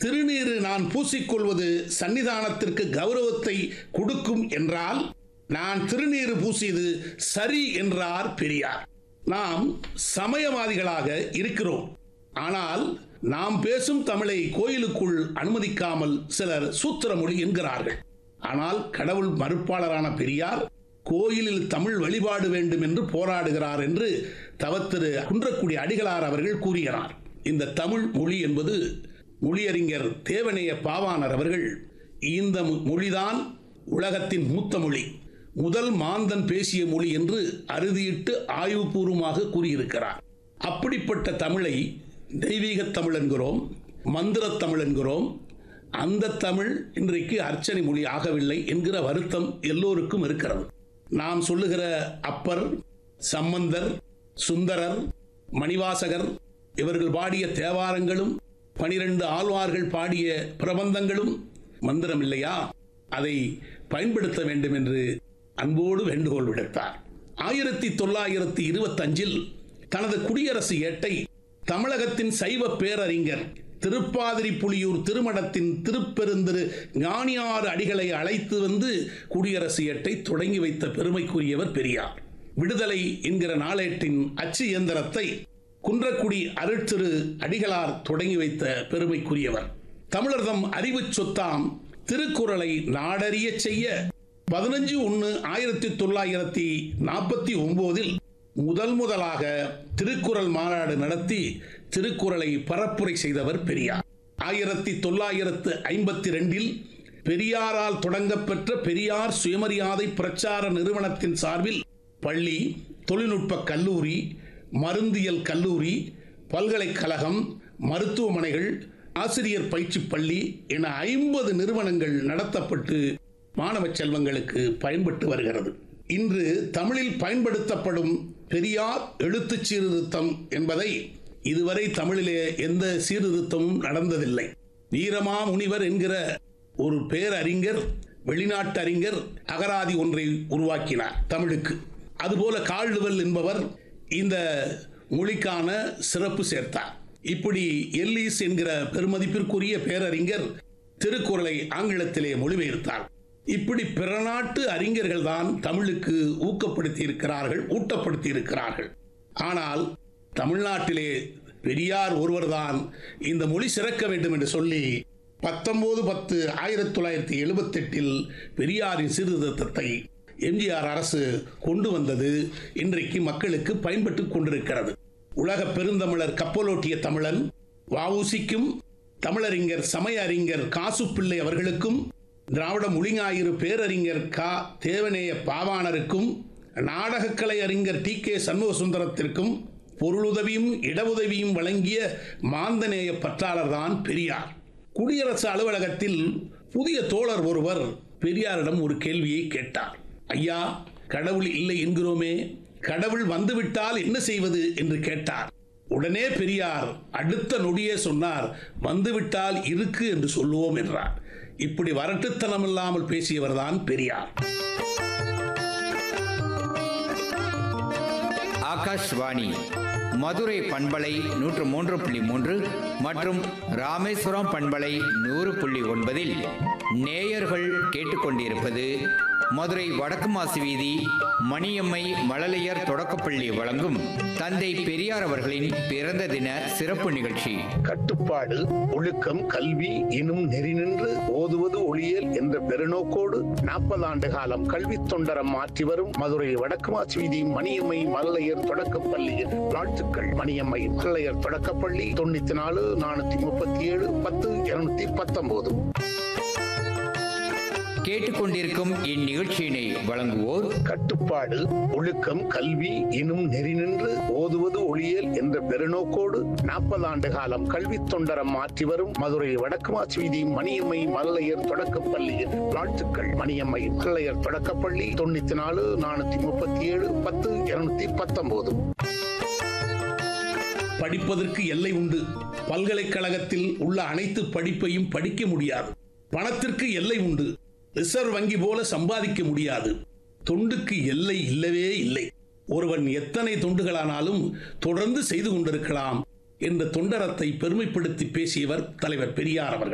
திருநீறு நான் பூசிக்கொள்வது சன்னிதானத்திற்கு கௌரவத்தை கொடுக்கும் என்றால் நான் திருநீறு பூசியது சரி என்றார் பெரியார் நாம் சமயவாதிகளாக இருக்கிறோம் ஆனால் நாம் பேசும் தமிழை கோயிலுக்குள் அனுமதிக்காமல் சிலர் சூத்திரமொழி என்கிறார்கள் ஆனால் கடவுள் மறுப்பாளரான பெரியார் கோயிலில் தமிழ் வழிபாடு வேண்டும் என்று போராடுகிறார் என்று தவத்திரு குன்றக்குடி அடிகளார் அவர்கள் கூறுகிறார் இந்த தமிழ் மொழி என்பது மொழியறிஞர் தேவனைய பாவாணர் அவர்கள் இந்த மொழிதான் உலகத்தின் மூத்த மொழி முதல் மாந்தன் பேசிய மொழி என்று அறுதியிட்டு ஆய்வுபூர்வமாக கூறியிருக்கிறார் அப்படிப்பட்ட தமிழை தெய்வீக தமிழ் என்கிறோம் மந்திர தமிழ் என்கிறோம் அந்த தமிழ் இன்றைக்கு அர்ச்சனை மொழி ஆகவில்லை என்கிற வருத்தம் எல்லோருக்கும் இருக்கிறது நாம் சொல்லுகிற அப்பர் சம்பந்தர் சுந்தரர் மணிவாசகர் இவர்கள் பாடிய தேவாரங்களும் பனிரெண்டு ஆழ்வார்கள் பாடிய பிரபந்தங்களும் மந்திரம் இல்லையா அதை பயன்படுத்த வேண்டும் என்று அன்போடு வேண்டுகோள் விடுத்தார் ஆயிரத்தி தொள்ளாயிரத்தி இருபத்தஞ்சில் தனது குடியரசு ஏட்டை தமிழகத்தின் சைவ பேரறிஞர் திருப்பாதிரி புலியூர் திருமணத்தின் திருப்பெருந்திரு ஞானியாறு அடிகளை அழைத்து வந்து குடியரசு ஏட்டை தொடங்கி வைத்த பெருமைக்குரியவர் பெரியார் விடுதலை என்கிற நாளேட்டின் அச்சு இயந்திரத்தை குன்றக்குடி அருட்திரு அடிகளார் தொடங்கி வைத்த பெருமைக்குரியவர் தமிழர்தம் அறிவு சொத்தாம் திருக்குறளை நாடறிய செய்ய பதினஞ்சு ஒன்று ஆயிரத்தி தொள்ளாயிரத்தி நாற்பத்தி ஒன்பதில் முதல் முதலாக திருக்குறள் மாநாடு நடத்தி திருக்குறளை பரப்புரை செய்தவர் பெரியார் ஆயிரத்தி தொள்ளாயிரத்து ஐம்பத்தி ரெண்டில் பெரியாரால் தொடங்கப்பெற்ற பெரியார் சுயமரியாதை பிரச்சார நிறுவனத்தின் சார்பில் பள்ளி தொழில்நுட்ப கல்லூரி மருந்தியல் கல்லூரி பல்கலைக்கழகம் மருத்துவமனைகள் ஆசிரியர் பயிற்சி பள்ளி என ஐம்பது நிறுவனங்கள் நடத்தப்பட்டு மாணவ செல்வங்களுக்கு பயன்பட்டு வருகிறது இன்று தமிழில் பயன்படுத்தப்படும் பெரியார் எழுத்து சீர்திருத்தம் என்பதை இதுவரை தமிழிலே எந்த சீர்திருத்தமும் நடந்ததில்லை வீரமா முனிவர் என்கிற ஒரு பேரறிஞர் வெளிநாட்டு அறிஞர் அகராதி ஒன்றை உருவாக்கினார் தமிழுக்கு அதுபோல கால்டுவல் என்பவர் இந்த மொழிக்கான சிறப்பு சேர்த்தார் இப்படி எல்லிஸ் என்கிற பெருமதிப்பிற்குரிய பேரறிஞர் திருக்குறளை ஆங்கிலத்திலே மொழிபெயர்த்தார் இப்படி பிற நாட்டு அறிஞர்கள் தான் தமிழுக்கு ஊக்கப்படுத்தி இருக்கிறார்கள் ஊட்டப்படுத்தி இருக்கிறார்கள் ஆனால் தமிழ்நாட்டிலே பெரியார் ஒருவர்தான் இந்த மொழி சிறக்க வேண்டும் என்று சொல்லி பத்தொன்பது பத்து ஆயிரத்தி தொள்ளாயிரத்தி எழுபத்தி எட்டில் பெரியாரின் சீர்திருத்தத்தை எம்ஜிஆர் அரசு கொண்டு வந்தது இன்றைக்கு மக்களுக்கு பயன்பட்டு கொண்டிருக்கிறது உலக பெருந்தமிழர் கப்பலோட்டிய தமிழன் வவுசிக்கும் தமிழறிஞர் சமய அறிஞர் காசுப்பிள்ளை அவர்களுக்கும் திராவிட மொழிஞாயிறு பேரறிஞர் கா தேவநேய பாவாணருக்கும் நாடகக்கலை அறிஞர் டி கே சண்முகசுந்தரத்திற்கும் பொருளுதவியும் இடவுதவியும் வழங்கிய மாந்தநேய பற்றாளர் தான் பெரியார் குடியரசு அலுவலகத்தில் புதிய தோழர் ஒருவர் பெரியாரிடம் ஒரு கேள்வியை கேட்டார் ஐயா கடவுள் இல்லை என்கிறோமே கடவுள் வந்துவிட்டால் என்ன செய்வது என்று கேட்டார் உடனே பெரியார் அடுத்த நொடியே சொன்னார் வந்துவிட்டால் இருக்கு என்று சொல்லுவோம் என்றார் இப்படி வரட்டுத்தனம் இல்லாமல் பேசியவர்தான் பெரியார் ஆகாஷ்வாணி மதுரை பண்பலை நூற்று மூன்று புள்ளி மூன்று மற்றும் ராமேஸ்வரம் பண்பலை நூறு புள்ளி ஒன்பதில் நேயர்கள் கேட்டுக்கொண்டிருப்பது மதுரை வடக்கு மாசி வீதி மணியம்மை மழலையர் தொடக்கப்பள்ளி வழங்கும் தந்தை பெரியார் அவர்களின் பிறந்த தின சிறப்பு நிகழ்ச்சி கட்டுப்பாடு ஒழுக்கம் கல்வி எனும் நெறி நின்று ஓதுவது ஒளியல் என்ற பெருநோக்கோடு நாற்பது ஆண்டு காலம் கல்வி தொண்டரம் மாற்றி வரும் மதுரை வடக்கு மாசி வீதி மணியம்மை மல்லையர் தொடக்கப்பள்ளியின் வாழ்த்துக்கள் மணியம்மை மல்லையர் தொடக்கப்பள்ளி தொண்ணூத்தி நாலு நானூத்தி முப்பத்தி ஏழு பத்து இருநூத்தி பத்தொன்பது கேட்டுக்கொண்டிருக்கும் இந்நிகழ்ச்சியினை வழங்குவோர் கட்டுப்பாடு ஒழுக்கம் கல்வி எனும் நெறி நின்று ஓதுவது ஒளியல் என்ற பெருநோக்கோடு நாற்பது ஆண்டு காலம் கல்வி தொண்டரம் மாற்றி வரும் மதுரை வடக்கு மாசி வீதி மணியம்மை மல்லையர் தொடக்கப்பள்ளியின் வாழ்த்துக்கள் மணியம்மை மல்லையர் தொடக்கப்பள்ளி தொண்ணூத்தி நாலு நானூத்தி முப்பத்தி ஏழு பத்து இருநூத்தி பத்தொன்பது படிப்பதற்கு எல்லை உண்டு பல்கலைக்கழகத்தில் உள்ள அனைத்து படிப்பையும் படிக்க முடியாது பணத்திற்கு எல்லை உண்டு ரிசர்வ் வங்கி போல சம்பாதிக்க முடியாது தொண்டுக்கு எல்லை இல்லவே இல்லை ஒருவன் எத்தனை தொண்டுகளானாலும் தொடர்ந்து செய்து கொண்டிருக்கலாம் என்ற தொண்டரத்தை பெருமைப்படுத்தி பேசியவர் தலைவர் பெரியார் அவர்கள்